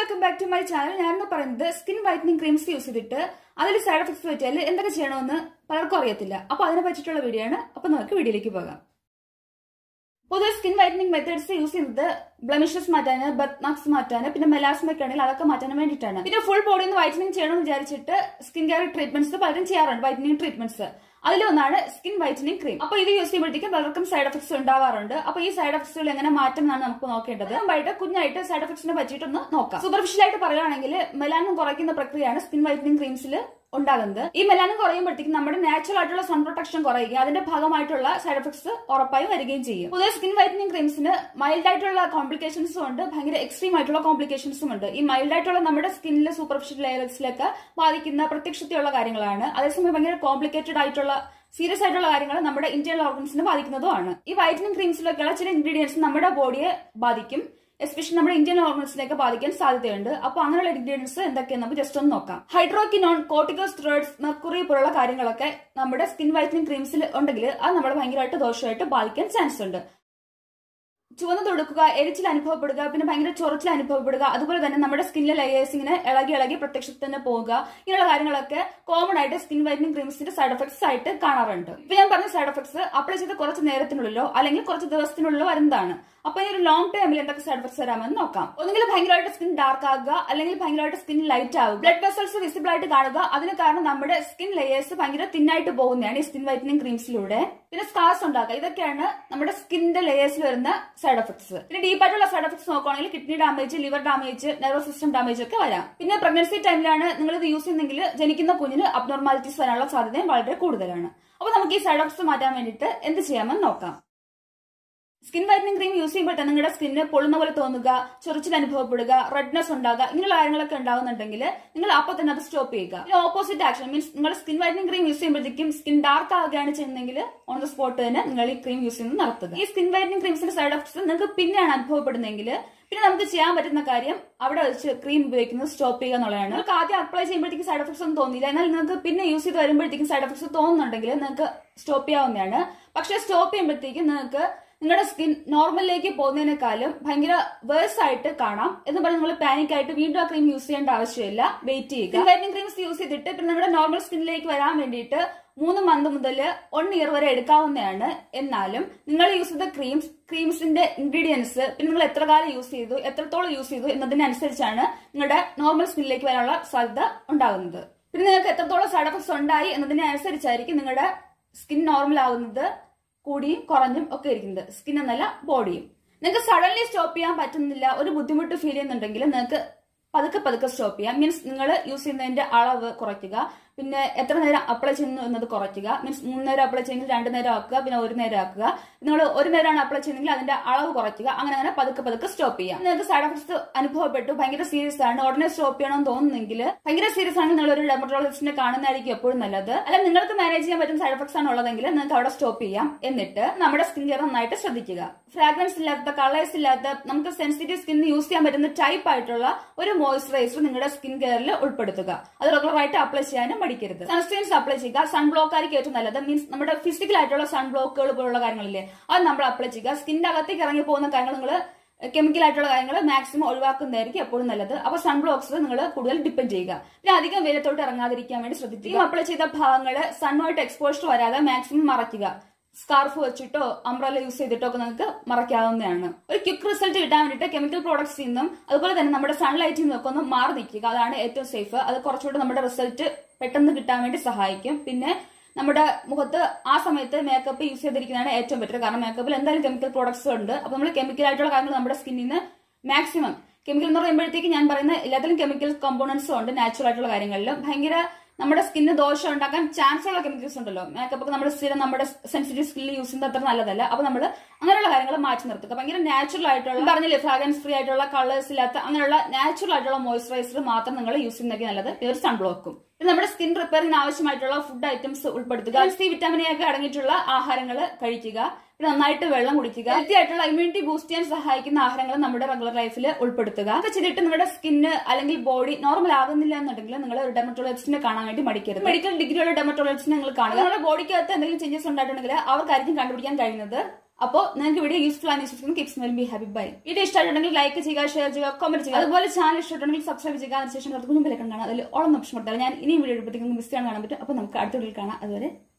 welcome back to my channel ഞാനെന്ന് പറയുന്നത് skin whitening creams use ചെയ്തിട്ട് അതിൽ സൈഡ് എഫക്ട്സ് പറ്റിയാൽ എന്തൊക്കെ ചെയ്യണമെന്ന് പലർക്കും അറിയത്തില്ല അപ്പൊ അതിനെ പറ്റിയിട്ടുള്ള വീഡിയോ ആണ് അപ്പൊ നമുക്ക് വീഡിയോയിലേക്ക് പോകാം പൊതുവെ സ്കിൻ വൈറ്റനിങ് മെത്തേഡ്സ് യൂസ് ചെയ്യുന്നത് ബ്ലമിഷസ് മാറ്റാന് ബർത്ത് മാർക്സ് മാറ്റാന് പിന്നെ മെലാസ്മൊക്കെ ആണെങ്കിൽ അതൊക്കെ മാറ്റാൻ വേണ്ടിയിട്ടാണ് പിന്നെ ഫുൾ ബോഡി ഒന്ന് വൈറ്റനിങ് ചെയ്യണമെന്ന് വിചാരിച്ചിട്ട് സ്കിൻ കെയർ ട്രീറ്റ്മെന്റ്സ് പലരും ചെയ്യാറുണ്ട് വൈറ്റനിങ് ട്രീറ്റ്മെന്റ്സ് അതിലൊന്നാണ് സ്കിൻ വൈറ്റനിങ് ക്രീം അപ്പൊ ഇത് യൂസ് ചെയ്യുമ്പോഴത്തേക്കും പലർക്കും സൈഡ് എഫക്ട്സ് ഉണ്ടാവാറുണ്ട് അപ്പൊ ഈ സൈഡ് എഫക്ട്സുകൾ എങ്ങനെ മാറ്റം എന്നാണ് നമുക്ക് നോക്കേണ്ടത് മുമ്പായിട്ട് കുഞ്ഞായിട്ട് സൈഡ് എഫക്ട്സിനെ പറ്റിയിട്ടൊന്ന് നോക്കാം സൂപ്പർഫിഷ്യൽ ആയിട്ട് പറയുകയാണെങ്കിൽ മെലാനും കുറയ്ക്കുന്ന പ്രക്രിയയാണ് സ്കിൻ വൈറ്റനിങ് ക്രീംസിൽ ഉണ്ടാകുന്നത് ഈ മെലാനും കുറയുമ്പോഴത്തേക്കും നമ്മുടെ നാച്ചുറൽ ആയിട്ടുള്ള സൺ പ്രൊട്ടക്ഷൻ കുറയുകയും അതിന്റെ ഭാഗമായിട്ടുള്ള സൈഡ് എഫക്ട്സ് ഉറപ്പായും വരികയും ചെയ്യും പൊതുവെ സ്കിൻ വൈറ്റനിങ് ക്രീംസിന് മൈൽഡ് ആയിട്ടുള്ള കോംപ്ലിക്കേഷൻസും ഉണ്ട് ഭയങ്കര എക്സ്ട്രീം ആയിട്ടുള്ള കോംപ്ലിക്കേഷൻസും ഉണ്ട് ഈ മൈൽഡ് ആയിട്ടുള്ള നമ്മുടെ സ്കിന്നിലെ സൂപ്പർഫിഷ്യൽ ലെയർസിലൊക്കെ ബാധിക്കുന്ന പ്രത്യക്ഷതയുള്ള കാര്യങ്ങളാണ് അതേസമയം ഭയങ്കര കോംപ്ലിക്കേറ്റഡ് ആയിട്ടുള്ള സീരിയസ് ആയിട്ടുള്ള കാര്യങ്ങൾ നമ്മുടെ ഇന്റേണൽ ഓർഗൻസിനെ ബാധിക്കുന്നതുമാണ് ഈ വൈറ്റനിങ് ക്രീംസിലൊക്കെയുള്ള ചില ഇൻഗ്രീഡിയൻസ് നമ്മുടെ ബോഡിയെ ബാധിക്കും എസ്പെഷ്യലി നമ്മുടെ ഇന്ത്യൻ ഓർഗൻസിനെയൊക്കെ ബാധിക്കാൻ സാധ്യതയുണ്ട് അപ്പൊ അങ്ങനെയുള്ള ഇൻഗ്രീഡിയൻസ് എന്തൊക്കെയെന്ന് നമുക്ക് ജസ്റ്റ് ഒന്ന് നോക്കാം ഹൈഡ്രോക്കിനോൺ കോർട്ടിക്കോസ്റ്ററോയിഡ്സ് മെർക്കുറി പോലുള്ള കാര്യങ്ങളൊക്കെ നമ്മുടെ സ്കിൻ വൈറ്റനിങ് ക്രീംസിൽ ഉണ്ടെങ്കിൽ അത് നമ്മളെ ഭയങ്കരമായിട്ട് ദോഷമായിട്ട് ബാധിക്കാൻ ചാൻസ് ഉണ്ട് ചുവന്ന് തൊടുക്കുക എരിച്ചിൽ അനുഭവപ്പെടുക പിന്നെ ഭയങ്കര ചൊറച്ചിൽ അനുഭവപ്പെടുക അതുപോലെ തന്നെ നമ്മുടെ സ്കിന്നിലെ ലെയേഴ്സ് ഇങ്ങനെ ഇളകി ഇളകി പ്രത്യക്ഷത്തിൽ തന്നെ പോവുക ഇങ്ങനെയുള്ള കാര്യങ്ങളൊക്കെ കോമൺ ആയിട്ട് സ്കിൻ വൈറ്റനിങ് ക്രീംസിന്റെ സൈഡ് എഫക്ട്സ് ആയിട്ട് കാണാറുണ്ട് ഇപ്പൊ ഞാൻ പറഞ്ഞ സൈഡ് എഫക്ട്സ് അപ്ലൈ ചെയ്ത കുറച്ച് നേരത്തിനുള്ളിലോ അല്ലെങ്കിൽ കുറച്ച് ദിവസത്തിനുള്ളിലോ വരുന്നതാണ് അപ്പൊ ഈ ഒരു ലോങ് ടൈമിൽ എന്തൊക്കെ സൈഡ് എഫക്ട്സ് വരാമെന്ന് നോക്കാം ഒന്നുകിൽ ഭയങ്കരമായിട്ട് സ്കിൻ ഡാർക്ക് ആകുക അല്ലെങ്കിൽ ഭയങ്കരമായിട്ട് സ്കിൻ ലൈറ്റ് ആവുക ബ്ലഡ് വെസൽസ് വിസിബിൾ ആയിട്ട് കാണുക അതിന് കാരണം നമ്മുടെ സ്കിൻ ലെയേഴ്സ് ഭയങ്കര തിന്നായിട്ട് പോകുന്നതാണ് ഈ സ്കിൻ വൈറ്റനിങ് ക്രീംസിലൂടെ പിന്നെ സ്കാർസ് ഉണ്ടാക്കുക ഇതൊക്കെയാണ് നമ്മുടെ സ്കിന്നിന്റെ ലെയേഴ്സിൽ വരുന്ന സൈഡ് എഫക്ട്സ് പിന്നെ ഡീപ്പ് ആയിട്ടുള്ള സൈഡ് എഫക്ട്സ് നോക്കുകയാണെങ്കിൽ kidney damage liver damage nervous system damage ഒക്കെ വരാം പിന്നെ പ്രഗ്നൻസി ടൈമിലാണ് നിങ്ങൾ ഇത് യൂസ് ചെയ്യുന്നെങ്കിൽ ജനിക്കുന്ന കുഞ്ഞിന് അബ്നോർമാലിറ്റീസ് വരാനുള്ള സാധ്യതയും വളരെ കൂടുതലാണ് അപ്പൊ നമുക്ക് ഈ സൈഡ് എഫക്ട്സ് മാറ്റാൻ വേണ്ടിയിട്ട് എന്ത് ചെയ്യാമെന്ന് നോക്കാം സ്കിൻ വൈറ്റനിങ് ക്രീം യൂസ് ചെയ്യുമ്പോൾ തന്നെ നിങ്ങളുടെ സ്കിന്നിന് പൊള്ളുന്ന പോലെ തോന്നുക ചൊറിച്ചിൽ അനുഭവപ്പെടുക റെഡ്നെസ് ഉണ്ടാകുക ഇങ്ങനെയുള്ള കാര്യങ്ങളൊക്കെ ഉണ്ടാകുന്നുണ്ടെങ്കിൽ നിങ്ങൾ അപ്പോൾ തന്നെ അത് സ്റ്റോപ്പ് ചെയ്യുക പിന്നെ ഓപ്പോസിറ്റ് ആക്ഷൻ മീൻസ് നിങ്ങൾ സ്കിൻ വൈറ്റനിങ് ക്രീം യൂസ് ചെയ്യുമ്പോഴത്തേക്കും സ്കിൻ ഡാർക്ക് ആവുകയാണ് ചെയ്യുന്നതെങ്കിൽ ഓൺ ദ സ്പോട്ട് തന്നെ നിങ്ങൾ ഈ ക്രീം യൂസ് ചെയ്യുന്നത് നടത്തുക ഈ സ്കിൻ വൈറ്റനിങ് ക്രീംസിന്റെ സൈഡ് എഫക്ട്സ് നിങ്ങൾക്ക് പിന്നെയാണ് അനുഭവപ്പെടുന്നതെങ്കിൽ പിന്നെ നമുക്ക് ചെയ്യാൻ പറ്റുന്ന കാര്യം അവിടെ വെച്ച് ക്രീം ഉപയോഗിക്കുന്നത് സ്റ്റോപ്പ് ചെയ്യുക എന്നുള്ളതാണ് നിങ്ങൾക്ക് ആദ്യം അപ്ലൈ ചെയ്യുമ്പോഴത്തേക്കും സൈഡ് എഫക്ട്സ് ഒന്നും തോന്നിയില്ല എന്നാൽ നിങ്ങൾക്ക് പിന്നെ യൂസ് ചെയ്ത് വരുമ്പോഴത്തേക്കും സൈഡ് എഫക്ട്സ് തോന്നുന്നുണ്ടെങ്കിൽ നിങ്ങൾക്ക് സ്റ്റോപ്പ് ചെയ്യാവുന്നതാണ് പക്ഷെ സ്റ്റോപ്പ് ചെയ്യുമ്പോഴത്തേക്കും നിങ്ങൾക്ക് നിങ്ങളുടെ സ്കിൻ നോർമലിലേക്ക് പോകുന്നതിനേക്കാളും ഭയങ്കര വേഴ്സ് ആയിട്ട് കാണാം എന്ന് പറഞ്ഞ് നിങ്ങൾ പാനിക് ആയിട്ട് വീണ്ടും ആ ക്രീം യൂസ് ചെയ്യേണ്ട ആവശ്യമില്ല വെയിറ്റ് ചെയ്യുക വൈറ്റനിങ് ക്രീംസ് യൂസ് ചെയ്തിട്ട് പിന്നെ നമ്മുടെ നോർമൽ സ്കിന്നിലേക്ക് വരാൻ വേണ്ടിയിട്ട് മൂന്ന് മന്ത് മുതൽ വൺ ഇയർ വരെ എടുക്കാവുന്നതാണ് എന്നാലും നിങ്ങൾ യൂസ് ചെയ്ത ക്രീംസ് ക്രീംസിന്റെ ഇൻഗ്രീഡിയൻസ് പിന്നെ നിങ്ങൾ എത്ര കാലം യൂസ് ചെയ്തു എത്രത്തോളം യൂസ് ചെയ്തു എന്നതിനനുസരിച്ചാണ് നിങ്ങളുടെ നോർമൽ സ്കിന്നിലേക്ക് വരാനുള്ള സാധ്യത ഉണ്ടാകുന്നത് പിന്നെ നിങ്ങൾക്ക് എത്രത്തോളം സൈഡ് എഫക്ട്സ് ഉണ്ടായി എന്നതിനെ അനുസരിച്ചായിരിക്കും നിങ്ങളുടെ സ്കിൻ നോർമൽ ആവുന്നത് കൂടിയും കുറഞ്ഞും ഒക്കെ ഇരിക്കുന്നത് സ്കിൻ എന്നല്ല ബോഡിയും നിങ്ങൾക്ക് സഡൻലി സ്റ്റോപ്പ് ചെയ്യാൻ പറ്റുന്നില്ല ഒരു ബുദ്ധിമുട്ട് ഫീൽ ചെയ്യുന്നുണ്ടെങ്കിൽ നിങ്ങൾക്ക് പതുക്കെ പതുക്കെ സ്റ്റോപ്പ് ചെയ്യാം മീൻസ് നിങ്ങൾ യൂസ് ചെയ്യുന്നതിന്റെ അളവ് കുറയ്ക്കുക പിന്നെ എത്ര നേരം അപ്ലൈ ചെയ്യുന്നു എന്നത് കുറയ്ക്കുക മീൻസ് മൂന്ന് നേരം അപ്ലൈ ചെയ്യുന്നത് രണ്ട് നേരം ആക്കുക പിന്നെ ഒരു നേരം ആക്കുക നിങ്ങൾ ഒരു നേരമാണ് അപ്ലൈ ചെയ്യുന്നതെങ്കിൽ അതിന്റെ അളവ് കുറയ്ക്കുക അങ്ങനെ അങ്ങനെ പതുക്കെ പതുക്കെ സ്റ്റോപ്പ് ചെയ്യാം നിങ്ങൾക്ക് സൈഡ് എഫക്ട്സ് അനുഭവപ്പെട്ടു ഭയങ്കര സീരിയസ് ആണ് ഉടനെ സ്റ്റോപ്പ് ചെയ്യണമെന്ന് തോന്നുന്നെങ്കിൽ ഭയങ്കര സീരിയസ് ആണെങ്കിൽ നിങ്ങൾ ഒരു ഡെമറ്റോളജിസ്റ്റിനെ കാണുന്നതായിരിക്കും എപ്പോഴും നല്ലത് അല്ല നിങ്ങൾക്ക് മാനേജ് ചെയ്യാൻ പറ്റുന്ന സൈഡ് എഫക്ട്സ് ആണ് ഉള്ളതെങ്കിൽ നിങ്ങൾക്ക് അവിടെ സ്റ്റോപ്പ് ചെയ്യാം എന്നിട്ട് നമ്മുടെ സ്കിൻ കെയർ നന്നായിട്ട് ശ്രദ്ധിക്കുക ഫ്രാഗ്രൻസ് ഇല്ലാത്ത കളേഴ്സ് ഇല്ലാത്ത നമുക്ക് സെൻസിറ്റീവ് സ്കിൻ യൂസ് ചെയ്യാൻ പറ്റുന്ന ടൈപ്പ് ആയിട്ടുള്ള ഒരു മോയ്സ്ചറൈസർ നിങ്ങളുടെ സ്കിൻ കെയറിൽ ഉൾപ്പെടുത്തുക അത് റെഗുലർ ആയിട്ട് അപ്ലൈ ചെയ്യാനും പഠിക്കരുത് സൺസ്ക്രീൻസ് അപ്ലൈ ചെയ്യുക സൺ ബ്ലോക്ക് ആയിരിക്കും ഏറ്റവും നല്ലത് മീൻസ് നമ്മുടെ ഫിസിക്കൽ ആയിട്ടുള്ള സൺ ബ്ലോക്കുകൾ പോലുള്ള കാര്യങ്ങളില്ലേ അത് നമ്മൾ അപ്ലൈ ചെയ്യുക സ്കിന്റെ അകത്തേക്ക് ഇറങ്ങി പോകുന്ന കാര്യങ്ങൾ നിങ്ങൾ കെമിക്കൽ ആയിട്ടുള്ള കാര്യങ്ങൾ മാക്സിമം ഒഴിവാക്കുന്നതായിരിക്കും എപ്പോഴും നല്ലത് അപ്പൊ സൺ ബ്ലോക്സ് നിങ്ങൾ കൂടുതൽ ഡിപ്പെൻഡ് ചെയ്യുക പിന്നെ അധികം വെയിലത്തോട്ട് ഇറങ്ങാതിരിക്കാൻ വേണ്ടി ശ്രദ്ധിക്കുക അപ്ലൈ ചെയ്ത ഭാഗങ്ങൾ സണ്ണുമായിട്ട് എക്സ്പോഷർ വരാതെ മാക്സിമം മറയ്ക്കുക സ്കാർഫ് വെച്ചിട്ടോ അംബ്രല യൂസ് ചെയ്തിട്ടോ ഒക്കെ നിങ്ങൾക്ക് മറയ്ക്കാവുന്നതാണ് ഒരു ക്വിക്ക് റിസൾട്ട് കിട്ടാൻ വേണ്ടിയിട്ട് കെമിക്കൽ പ്രോഡക്ട്സിൽ നിന്നും അതുപോലെ തന്നെ നമ്മുടെ സൺലൈറ്റിൽ നിന്നൊക്കെ ഒന്ന് മാറി നിൽക്കുക അതാണ് ഏറ്റവും സേഫ് അത് കുറച്ചുകൂടി നമ്മുടെ റിസൾട്ട് പെട്ടെന്ന് കിട്ടാൻ വേണ്ടി സഹായിക്കും പിന്നെ നമ്മുടെ മുഖത്ത് ആ സമയത്ത് മേക്കപ്പ് യൂസ് ചെയ്തിരിക്കുന്നതാണ് ഏറ്റവും ബെറ്റർ കാരണം മേക്കപ്പിൽ എന്തായാലും കെമിക്കൽ പ്രോഡക്ട്സ് ഉണ്ട് അപ്പൊ നമ്മൾ കെമിക്കൽ ആയിട്ടുള്ള കാര്യങ്ങൾ നമ്മുടെ സ്കിന്നിൽ നിന്ന് മാക്സിമം കെമിക്കൽ എന്ന് പറയുമ്പോഴത്തേക്ക് ഞാൻ പറയുന്ന എല്ലാത്തിലും കെമിക്കൽ കോമ്പോണൻസും ഉണ്ട് നാച്ചുറൽ ആയിട്ടുള്ള കാര്യങ്ങളിലും ഭയങ്കര നമ്മുടെ സ്കിന്നിന് ദോഷം ഉണ്ടാക്കാൻ ചാൻസ് ഉള്ള കെമിക്കൽസ് ഉണ്ടല്ലോ മേക്കപ്പ് ഒക്കെ നമ്മുടെ സ്ഥിരം നമ്മുടെ സെൻസിറ്റീവ് സ്കിന്നിൽ യൂസ് ചെയ്യുന്നത് അത്ര നല്ലതല്ല അപ്പൊ നമ്മൾ അങ്ങനെയുള്ള കാര്യങ്ങൾ മാറ്റി നിർത്തുക ഭയങ്കര നാച്ചുറൽ ആയിട്ടുള്ള പറഞ്ഞില്ലേ ഫ്രാഗ്രൻസ് ഫ്രീ ആയിട്ടുള്ള കളേഴ്സ് ഇല്ലാത്ത അങ്ങനെയുള്ള നാച്ചുറൽ ആയിട്ടുള്ള മോയ്സ്ചറൈസർ മാത്രം നിങ്ങൾ യൂസ് ചെയ്യുന്നതൊക്കെ നല്ലത് ഈ ഒരു സൺബ്ലോക്കും പിന്നെ നമ്മുടെ സ്കിൻ റിപ്പയറിന് ആവശ്യമായിട്ടുള്ള ഫുഡ് ഐറ്റംസ് ഉൾപ്പെടുത്തുക സി വിറ്റാമിൻ ഒക്കെ അടങ്ങിയിട്ടുള്ള ആഹാരങ്ങൾ കഴിക്കുക പിന്നെ നന്നായിട്ട് വെള്ളം കുടിക്കുക ഹെൽത്തി ആയിട്ടുള്ള ഇമ്മ്യൂണിറ്റി ബൂസ്റ്റ് ചെയ്യാൻ സഹായിക്കുന്ന ആഹാരങ്ങൾ നമ്മുടെ റെഗുലർ ലൈഫിൽ ഉൾപ്പെടുത്തുക അതൊക്കെ ചെയ്തിട്ട് നിങ്ങളുടെ സ്കിന്ന് അല്ലെങ്കിൽ ബോഡി നോർമൽ ആകുന്നില്ല എന്നുണ്ടെങ്കിൽ നിങ്ങൾ ഒരു ഡെമറ്റോളജിസ്റ്റിനെ കാണാൻ വേണ്ടി മടിക്കരുത് മെഡിക്കൽ ഡിഗ്രിയുള്ള ഡെമറ്റോളജിസ്റ്റിനെ നിങ്ങൾ കാണുക നിങ്ങളുടെ ബോഡിക്കകത്ത് എന്തെങ്കിലും ചേഞ്ചസ് ഉണ്ടായിട്ടുണ്ടെങ്കിൽ അവർക്കായിരിക്കും കണ്ടുപിടിക്കാൻ കഴിയുന്നത് അപ്പോൾ നിങ്ങൾക്ക് വീഡിയോ യൂസ്ഫുൾ ആണ് വിശ്വസിക്കുന്നു കിപ്സ് മെൽ ബി ഹാപ്പി ബൈ വീഡിയോ ഇഷ്ടമായിട്ടുണ്ടെങ്കിൽ ലൈക്ക് ചെയ്യുക ഷെയർ ചെയ്യുക കമന്റ് ചെയ്യുക അതുപോലെ ചാനൽ ഇഷ്ടമായിട്ടുണ്ടെങ്കിൽ സബ്സ്ക്രൈബ് ചെയ്യുക അതിനുശേഷം കുഞ്ഞു വിലക്കം കാണാം അതിൽ ഓളം ഓപ്ഷൻ കൊടുത്താൽ ഞാൻ ഇനിയും വീഡിയോ എടുപ്പത്തേക്കും മിസ് ചെയ്യാൻ കാണാൻ പറ്റും അപ്പോൾ നമുക്ക് അടുത്ത വീഡിയോയിൽ കാണാം അതുവരെ